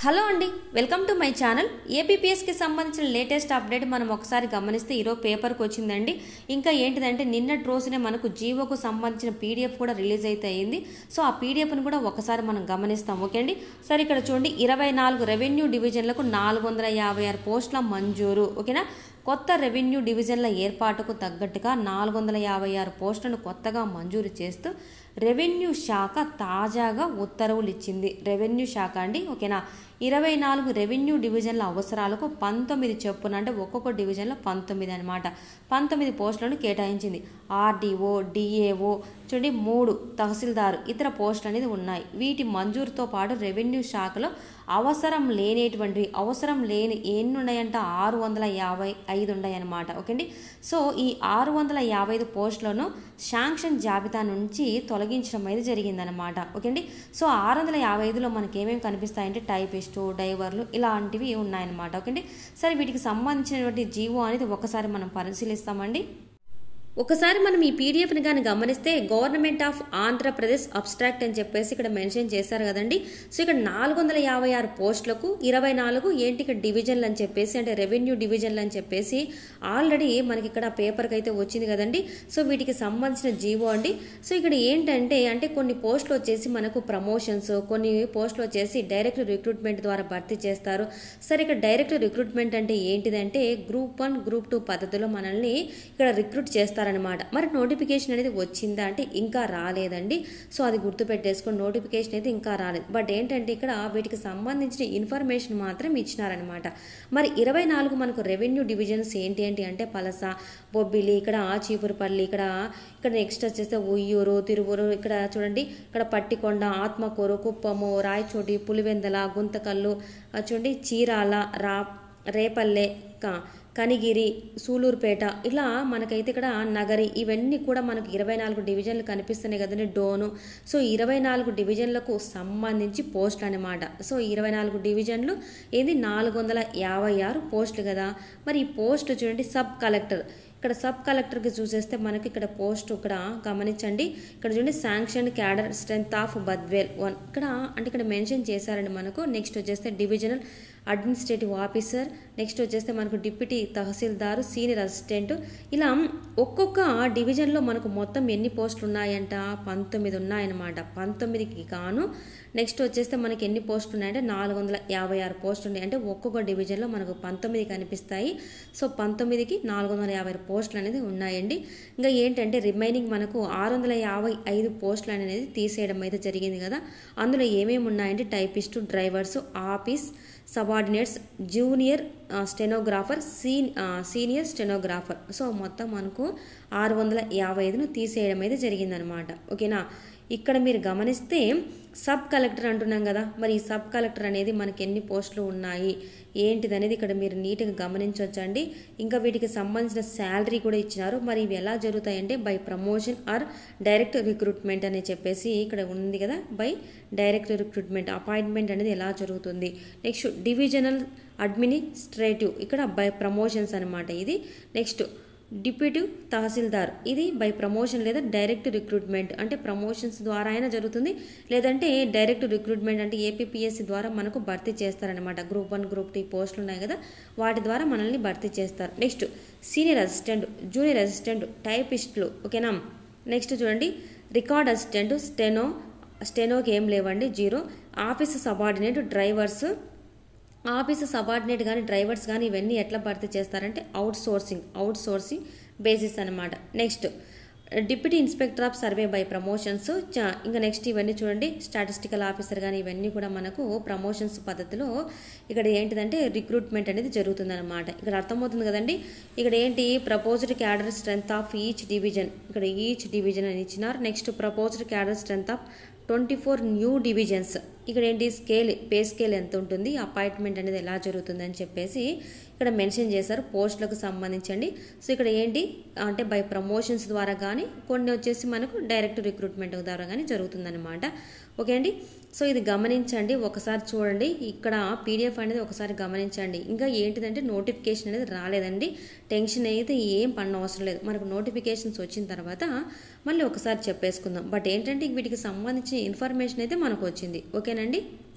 hello అండి welcome to my channel ఏపీపీఎస్కి సంబంధించిన లేటెస్ట్ అప్డేట్ మనం ఒకసారి గమనిస్తే ఈరోజు పేపర్కి వచ్చిందండి ఇంకా ఏంటిదంటే నిన్నటి రోజునే మనకు జీవోకు సంబంధించిన పీడిఎఫ్ కూడా రిలీజ్ అయితే అయింది సో ఆ పీడిఎఫ్ని కూడా ఒకసారి మనం గమనిస్తాం ఓకే అండి సరే ఇక్కడ చూడండి ఇరవై నాలుగు రెవెన్యూ డివిజన్లకు నాలుగు వందల యాభై ఆరు పోస్టుల మంజూరు ఓకేనా కొత్త రెవెన్యూ డివిజన్ల ఏర్పాటుకు తగ్గట్టుగా నాలుగు వందల యాభై ఆరు పోస్టులను కొత్తగా మంజూరు చేస్తూ రెవెన్యూ శాఖ తాజాగా ఉత్తర్వులు ఇచ్చింది రెవెన్యూ శాఖ అండి ఓకేనా ఇరవై నాలుగు రెవెన్యూ డివిజన్ల అవసరాలకు పంతొమ్మిది చొప్పున అంటే ఒక్కొక్క డివిజన్లో పంతొమ్మిది అనమాట పంతొమ్మిది పోస్టులను కేటాయించింది ఆర్డీఓ డిఏఓ చూడండి మూడు తహసీల్దార్ ఇతర పోస్టులు అనేది ఉన్నాయి వీటి మంజూరుతో పాటు రెవెన్యూ శాఖలో అవసరం లేనేటువంటి అవసరం లేని ఎన్ని ఉన్నాయంట ఆరు వందల యాభై ఐదు ఉన్నాయన్నమాట ఓకే అండి సో ఈ ఆరు వందల యాభై ఐదు పోస్టులను శాంక్షన్ జాబితా నుంచి తొలగించడం అయితే జరిగిందనమాట ఓకే అండి సో ఆరు వందల యాభై ఐదులో మనకి ఏమేమి కనిపిస్తాయంటే టైపిస్టు డైవర్లు ఇలాంటివి ఉన్నాయన్నమాట ఓకే అండి సరే వీటికి సంబంధించినటువంటి జీవో అనేది ఒకసారి మనం పరిశీలిస్తామండి ఒకసారి మనం ఈ పీడిఎఫ్ని కానీ గమనిస్తే గవర్నమెంట్ ఆఫ్ ఆంధ్రప్రదేశ్ అబ్స్ట్రాక్ట్ అని చెప్పేసి ఇక్కడ మెన్షన్ చేశారు కదండి సో ఇక్కడ నాలుగు వందల యాభై ఆరు పోస్టులకు ఇరవై నాలుగు ఏంటి ఇక్కడ డివిజన్లు అని చెప్పేసి అంటే రెవెన్యూ డివిజన్లు అని చెప్పేసి ఆల్రెడీ మనకి ఇక్కడ పేపర్కి అయితే వచ్చింది కదండి సో వీటికి సంబంధించిన జీవో అండి సో ఇక్కడ ఏంటంటే అంటే కొన్ని పోస్టులు వచ్చేసి మనకు ప్రమోషన్స్ కొన్ని పోస్టులు వచ్చేసి డైరెక్ట్ రిక్రూట్మెంట్ ద్వారా భర్తీ చేస్తారు సరే ఇక్కడ డైరెక్ట్ రిక్రూట్మెంట్ అంటే ఏంటిదంటే గ్రూప్ వన్ గ్రూప్ టూ పద్ధతిలో మనల్ని ఇక్కడ రిక్రూట్ చేస్తారు చేస్తారనమాట మరి నోటిఫికేషన్ అనేది వచ్చిందా అంటే ఇంకా రాలేదండి సో అది గుర్తుపెట్టేసుకొని నోటిఫికేషన్ అయితే ఇంకా రాలేదు బట్ ఏంటంటే ఇక్కడ వీటికి సంబంధించిన ఇన్ఫర్మేషన్ మాత్రం ఇచ్చినారనమాట మరి ఇరవై నాలుగు మనకు రెవెన్యూ డివిజన్స్ ఏంటి ఏంటి అంటే పలస బొబ్బిలి ఇక్కడ చీపురుపల్లి ఇక్కడ ఇక్కడ నెక్స్ట్ వచ్చేస్తే ఉయ్యూరు తిరువురు ఇక్కడ చూడండి ఇక్కడ పట్టికొండ ఆత్మకూరు కుప్పము రాయచోటి పులివెందల గుంతకల్లు చూడండి చీరాల రా రేపల్లె కనిగిరి సూలూరుపేట ఇలా మనకైతే ఇక్కడ నగరి ఇవన్నీ కూడా మనకు ఇరవై నాలుగు డివిజన్లు కనిపిస్తున్నాయి కదండి డోను సో ఇరవై నాలుగు డివిజన్లకు సంబంధించి పోస్టులు అనమాట సో ఇరవై నాలుగు డివిజన్లు ఏది నాలుగు వందల యాభై ఆరు పోస్టులు కదా మరి ఈ పోస్ట్ చూడండి సబ్ కలెక్టర్ ఇక్కడ సబ్ కలెక్టర్కి చూసేస్తే మనకి ఇక్కడ పోస్ట్ ఇక్కడ గమనించండి ఇక్కడ చూడండి sanction cadre strength of Badvel one ఇక్కడ అంటే ఇక్కడ మెన్షన్ చేశారండి మనకు నెక్స్ట్ వచ్చేస్తే డివిజనల్ అడ్మినిస్ట్రేటివ్ ఆఫీసర్ నెక్స్ట్ వచ్చేస్తే మనకు డిప్యూటీ తహసీల్దారు సీనియర్ అసిస్టెంట్ ఇలా ఒక్కొక్క డివిజన్లో మనకు మొత్తం ఎన్ని పోస్టులు ఉన్నాయంట పంతొమ్మిది ఉన్నాయన్నమాట పంతొమ్మిదికి గాను నెక్స్ట్ వచ్చేస్తే మనకి ఎన్ని పోస్టులు ఉన్నాయంటే నాలుగు వందల యాభై ఆరు పోస్టులు ఉన్నాయి అంటే ఒక్కొక్క డివిజన్లో మనకు పంతొమ్మిది కనిపిస్తాయి సో పంతొమ్మిదికి నాలుగు వందల యాభై పోస్టులు అనేది ఉన్నాయండి ఇంకా ఏంటంటే రిమైనింగ్ మనకు ఆరు వందల యాభై ఐదు పోస్టులు అనేది తీసేయడం అయితే జరిగింది కదా అందులో ఏమేమి ఉన్నాయంటే typist drivers office subordinates junior stenographer సీన్ సీనియర్ స్టెనోగ్రాఫర్ సో మొత్తం మనకు ఆరు వందల యాభై ఐదును తీసేయడం అయితే జరిగిందనమాట ఓకేనా ఇక్కడ మీరు గమనిస్తే సబ్ కలెక్టర్ అంటున్నాం కదా మరి ఈ సబ్ కలెక్టర్ అనేది మనకి ఎన్ని పోస్టులు ఉన్నాయి ఏంటిది అనేది ఇక్కడ మీరు నీట్గా గమనించవచ్చండి ఇంకా వీటికి సంబంధించిన శాలరీ కూడా ఇచ్చినారు మరి ఇవి ఎలా జరుగుతాయంటే by promotion or direct recruitment అని చెప్పేసి ఇక్కడ ఉంది కదా బై డైరెక్ట్ రిక్రూట్మెంట్ అపాయింట్మెంట్ అనేది ఎలా జరుగుతుంది నెక్స్ట్ డివిజనల్ అడ్మినిస్ట్రేటివ్ ఇక్కడ బై ప్రమోషన్స్ అనమాట ఇది నెక్స్ట్ డిప్యూటీ తహసీల్దార్ ఇది బై ప్రమోషన్ లేదా డైరెక్ట్ రిక్రూట్మెంట్ అంటే ప్రమోషన్స్ ద్వారా అయినా జరుగుతుంది లేదంటే డైరెక్ట్ రిక్రూట్మెంట్ అంటే ఏపీపీఎస్సీ ద్వారా మనకు భర్తీ చేస్తారనమాట గ్రూప్ వన్ గ్రూప్ టూ పోస్టులు ఉన్నాయి కదా వాటి ద్వారా మనల్ని భర్తీ చేస్తారు next senior assistant junior assistant టైపిస్టులు ఓకేనా నెక్స్ట్ చూడండి రికార్డ్ అసిస్టెంట్ స్టెనో స్టెనోకి ఏం లేవండి zero office subordinate drivers office subordinate కానీ డ్రైవర్స్ కానీ ఇవన్నీ ఎట్లా భర్తీ చేస్తారంటే outsourcing outsourcing basis అనమాట next deputy inspector of survey by promotions ఇంకా నెక్స్ట్ ఇవన్నీ చూడండి స్టాటిస్టికల్ ఆఫీసర్ కానీ ఇవన్నీ కూడా మనకు ప్రమోషన్స్ పద్ధతిలో ఇక్కడ ఏంటిదంటే రిక్రూట్మెంట్ అనేది జరుగుతుందన్నమాట ఇక్కడ అర్థమవుతుంది కదండి ఇక్కడ ఏంటి proposed cadre strength of each division ఇక్కడ ఈచ్ డివిజన్ అని ఇచ్చినారు next proposed cadre strength of twenty four new divisions ఇక్కడ ఏంటి స్కేల్ పే స్కేల్ ఎంత ఉంటుంది అపాయింట్మెంట్ అనేది ఎలా జరుగుతుంది అని చెప్పేసి ఇక్కడ మెన్షన్ చేశారు పోస్టులకు సంబంధించండి సో ఇక్కడ ఏంటి అంటే బై ప్రమోషన్స్ ద్వారా కానీ కొన్ని వచ్చేసి మనకు డైరెక్ట్ రిక్రూట్మెంట్ ద్వారా కానీ జరుగుతుందన్నమాట ఓకే అండి సో ఇది గమనించండి ఒకసారి చూడండి ఇక్కడ పీడిఎఫ్ అనేది ఒకసారి గమనించండి ఇంకా ఏంటిదంటే నోటిఫికేషన్ అనేది రాలేదండి టెన్షన్ అయితే ఏం పడిన అవసరం లేదు మనకు నోటిఫికేషన్స్ వచ్చిన తర్వాత మళ్ళీ ఒకసారి చెప్పేసుకుందాం బట్ ఏంటంటే వీటికి సంబంధించిన ఇన్ఫర్మేషన్ అయితే మనకు వచ్చింది ఓకేనండి